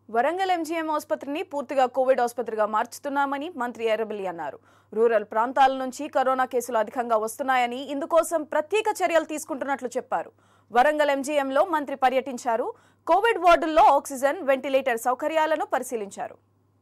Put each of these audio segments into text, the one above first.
Warangal MGM ఆసుపత్రిని పూర్తిగా Covid ఆసుపత్రిగా మార్చుతున్నామని మంత్రి ఎర్రబెల్లి అన్నారు రూరల్ ప్రాంతాల నుంచి కరోనా కేసులు అధికంగా వస్తున్నాయని ఇందుకోసం ప్రత్యేక చర్యలు తీసుకుంటున్నట్లు చెప్పారు వరంగల్ ఎంజీఎంలో మంత్రి పర్యటించారు కోవిడ్ వార్డుల్లో ఆక్సిజన్ వెంటిలేటర్ సౌకర్యాలను పరిశీలించారు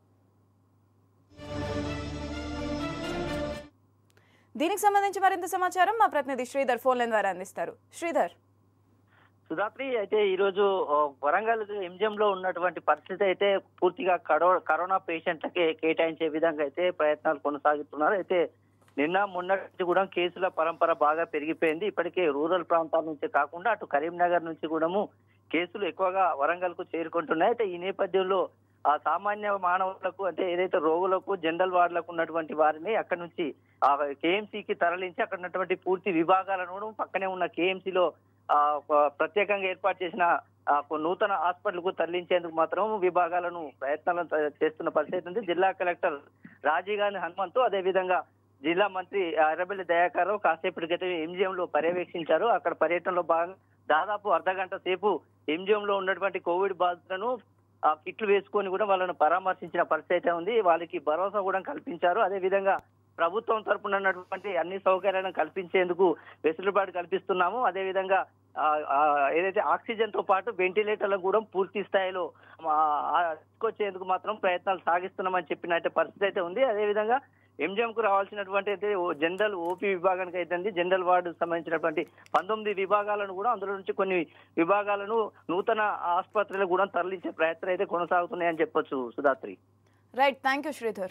దీనికి సంబంధించి మరింత సమాచారం మా ప్రతినిధి శ్రీధర్ ఫోన్ లైన్ ద్వారా అందిస్తారు శ్రీధర్ సుధాత్రి అయితే ఈ రోజు ఆ, వరంగల్ ఎంజిఎం లో ఉన్నటువంటి పరిస్థితి అయితే పూర్తిగా కరో కరోనా పేషెంట్లకి కేటాయించే విధంగా అయితే ప్రయత్నాలు కొనసాగుతున్నారు అయితే నిన్న మొన్నటి నుంచి కూడా కేసుల పరంపర బాగా పెరిగిపోయింది ఇప్పటికే రూరల్ ప్రాంతాల నుంచి కాకుండా అటు కరీంనగర్ నుంచి కూడాము కేసులు ఎక్కువగా వరంగల్ కు చేరుకుంటున్నాయి అయితే ఈ నేపథ్యంలో ఆ సామాన్య మానవులకు అంటే ఏదైతే రోగులకు జనరల్ వార్డులకు ఉన్నటువంటి వారిని అక్కడ నుంచి ఆ కేఎంసీకి తరలించి అక్కడ ఉన్నటువంటి పూర్తి విభాగాలను కూడా పక్కనే ఉన్న కేఎంసీలో ఆ ప- ప్రత్యేకంగా ఏర్పాటు చేసిన ఆ, కొ- నూతన హాస్పిటల్ కు తరలించేందుకు మాత్రం విభాగాలను ప్రయత్నాలను త- చేస్తున్న పరిస్థితి ఉంది జిల్లా కలెక్టర్ రాజీవ్ గాంధీ హనుమంతు అదే విధంగా జిల్లా మంత్రి ఎర్రబెల్లి దయాకర్ కాసేపటి క్రితం ఎంజిఎం లో పర్యవేక్షించారు అక్కడ పర్యటనలో భాగంగా దాదాపు అర్ధ గంట సేపు ఎంజిఎం లో ఉన్నటువంటి కోవిడ్ బాధితులను ఆ కిట్లు వేసుకొని కూడా వాళ్ళను పరామర్శించిన పరిస్థితి అయితే ఉంది వాళ్ళకి భరోసా కూడా కల్పించారు అదే విధంగా ప్రభుత్వం తరపున ఉన్నటువంటి అన్ని సౌకర్యాలను కల్పించేందుకు వెసులుబాటు కల్పిస్తున్నాము అదే విధంగా ఆ, ఆ, ఏదైతే ఆక్సిజన్ తో పాటు వెంటిలేటర్లను కూడా పూర్తి స్థాయిలో ఆ, ఆ, తీసుకొచ్చేందుకు మాత్రం ప్రయత్నాలు సాగిస్తున్నామని చెప్పినట్టు పరిస్థితి అయితే ఉంది అదే విధంగా ఎంజిఎం కు రావాల్సినటువంటి అయితే ఓ జనరల్ ఓపీ విభాగానికి అయితే జనరల్ వార్డుకు సంబంధించినటువంటి పంతొమ్మిది విభాగాలను కూడా అందులో నుంచి కొన్ని విభాగాలను నూతన ఆసుపత్రులకు కూడా తరలించే ప్రయత్నాలు అయితే కొనసాగుతున్నాయని చెప్పొచ్చు Sudhatri right thank you Sridhar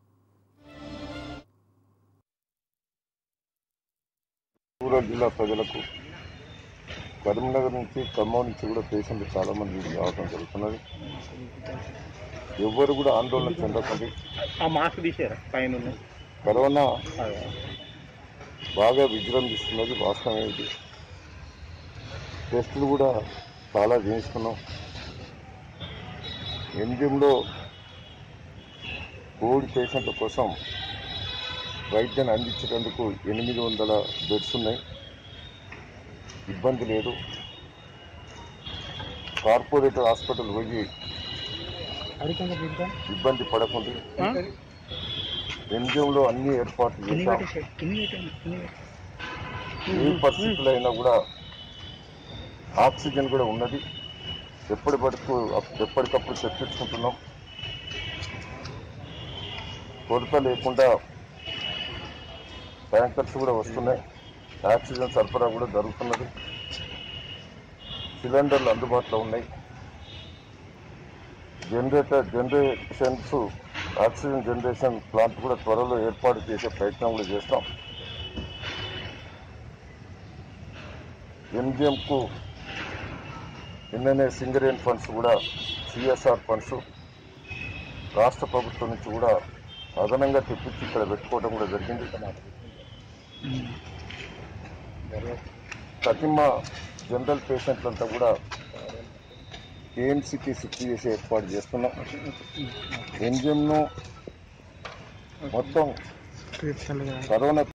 rural జిల్లా ప్రజలకు కరీంనగర్ నుంచి ఖమ్మం నుంచి కూడా పేషెంట్లు చాలా మంది రావడం జరుగుతున్నది ఎవ్వరు కూడా ఆందోళన చెందకండి ఆ మాస్క్ తీసారా పైన ఉన్న. కరోనా అదే. బాగా విజృంభిస్తున్నది వాస్తవం ఇది టెస్టులు కూడా చాలా చేయించుకున్నాం ఎంజిఎంలో కోవిడ్ పేషెంట్ల కోసం వైద్యాన్ని అందించేందుకు ఎనిమిది వందల బెడ్స్ ఉన్నాయి ఇబ్బంది లేదు కార్పొరేటర్ హాస్పిటల్ పోయి ఇబ్బంది పడకుండా ఎంజిఎంలో అన్ని ఏర్పాట్లు చేశాం ఏ పరిస్థితుల్లో అయినా కూడా ఆక్సిజన్ కూడా ఉన్నది ఎప్పటి పడుతూ ఎప్పటికప్పుడు తెప్పించుకుంటున్నాం కొరత లేకుండా ట్యాంకర్స్ కూడా వస్తున్నాయి ఆక్సిజన్ సరఫరా కూడా జరుగుతున్నది సిలిండర్లు అందుబాటులో ఉన్నాయి generator generations oxygen generation plant కూడా త్వరలో ఏర్పాటు చేసే ప్రయత్నం కూడా చేస్తాం ఎంజిఎంకు నిన్ననే సింగరేన్ ఫండ్స్ కూడా సిఎస్ఆర్ ఫండ్స్ రాష్ట్ర ప్రభుత్వం నుంచి కూడా అదనంగా తెప్పించి ఇక్కడ పెట్టుకోవడం కూడా జరిగింది ప్రతిమ జనరల్ పేషెంట్లంతా కూడా కేఎంసీకి షిఫ్ట్ చేసి ఏర్పాటు చేస్తున్నాం ఎంజిఎంను మొత్తం కరోనా